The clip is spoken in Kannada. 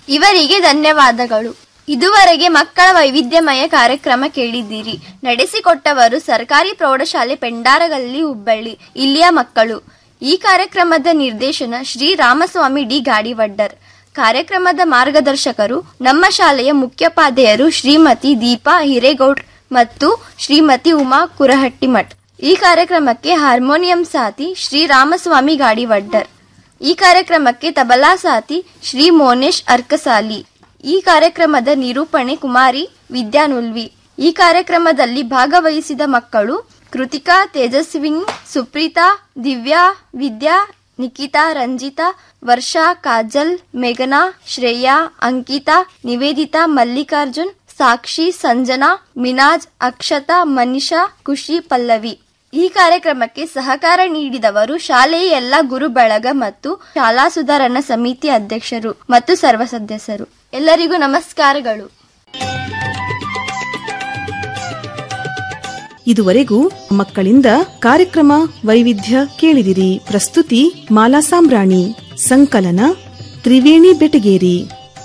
ಇವರಿಗೆ ಧನ್ಯವಾದಗಳು ಇದುವರೆಗೆ ಮಕ್ಕಳ ವೈವಿಧ್ಯಮಯ ಕಾರ್ಯಕ್ರಮ ಕೇಳಿದ್ದೀರಿ ನಡೆಸಿಕೊಟ್ಟವರು ಸರ್ಕಾರಿ ಪ್ರೌಢಶಾಲೆ ಪೆಂಡಾರಗಲ್ಲಿ ಹುಬ್ಬಳ್ಳಿ ಇಲ್ಲಿಯ ಮಕ್ಕಳು ಈ ಕಾರ್ಯಕ್ರಮದ ನಿರ್ದೇಶನ ಶ್ರೀ ರಾಮಸ್ವಾಮಿ ಡಿ ಗಾಡಿವಡ್ಡರ್ ಕಾರ್ಯಕ್ರಮದ ಮಾರ್ಗದರ್ಶಕರು ನಮ್ಮ ಶಾಲೆಯ ಮುಖ್ಯೋಪಾಧ್ಯಾಯರು ಶ್ರೀಮತಿ ದೀಪಾ ಹಿರೇಗೌಡ್ ಮತ್ತು ಶ್ರೀಮತಿ ಉಮಾ ಕುರಹಟ್ಟಿಮಠ್ ಈ ಕಾರ್ಯಕ್ರಮಕ್ಕೆ ಹಾರ್ಮೋನಿಯಂ ಸಾತಿ ಶ್ರೀ ರಾಮಸ್ವಾಮಿ ಗಾಡಿವಡ್ಡರ್ ಈ ಕಾರ್ಯಕ್ರಮಕ್ಕೆ ತಬಲಾ ಸಾತಿ ಶ್ರೀ ಮೋನೇಶ್ ಅರ್ಕಸಾಲಿ ಈ ಕಾರ್ಯಕ್ರಮದ ನಿರೂಪಣೆ ಕುಮಾರಿ ವಿದ್ಯಾನುಲ್ವಿ ಈ ಕಾರ್ಯಕ್ರಮದಲ್ಲಿ ಭಾಗವಹಿಸಿದ ಮಕ್ಕಳು ಕೃತಿಕಾ ತೇಜಸ್ವಿನಿ ಸುಪ್ರೀತಾ ದಿವ್ಯಾ ವಿದ್ಯಾ ನಿಖಿತಾ ರಂಜಿತಾ ವರ್ಷಾ ಕಾಜಲ್ ಮೇಘನಾ ಶ್ರೇಯಾ ಅಂಕಿತಾ ನಿವೇದಿತಾ ಮಲ್ಲಿಕಾರ್ಜುನ್ ಸಾಕ್ಷಿ ಸಂಜನಾ ಮಿನಾಜ್ ಅಕ್ಷತಾ ಮನಿಷಾ ಖುಷಿ ಪಲ್ಲವಿ ಈ ಕಾರ್ಯಕ್ರಮಕ್ಕೆ ಸಹಕಾರ ನೀಡಿದವರು ಶಾಲೆಯ ಎಲ್ಲ ಗುರು ಬಳಗ ಮತ್ತು ಶಾಲಾ ಸುಧಾರಣಾ ಸಮಿತಿ ಅಧ್ಯಕ್ಷರು ಮತ್ತು ಸರ್ವ ಸದಸ್ಯರು ಎಲ್ಲರಿಗೂ ನಮಸ್ಕಾರಗಳು ಇದುವರೆಗೂ ಮಕ್ಕಳಿಂದ ಕಾರ್ಯಕ್ರಮ ವೈವಿಧ್ಯ ಕೇಳಿದಿರಿ ಪ್ರಸ್ತುತಿ ಮಾಲಾ ಸಾಂಬ್ರಾಣಿ ಸಂಕಲನ ತ್ರಿವೇಣಿ ಬೆಟಗೇರಿ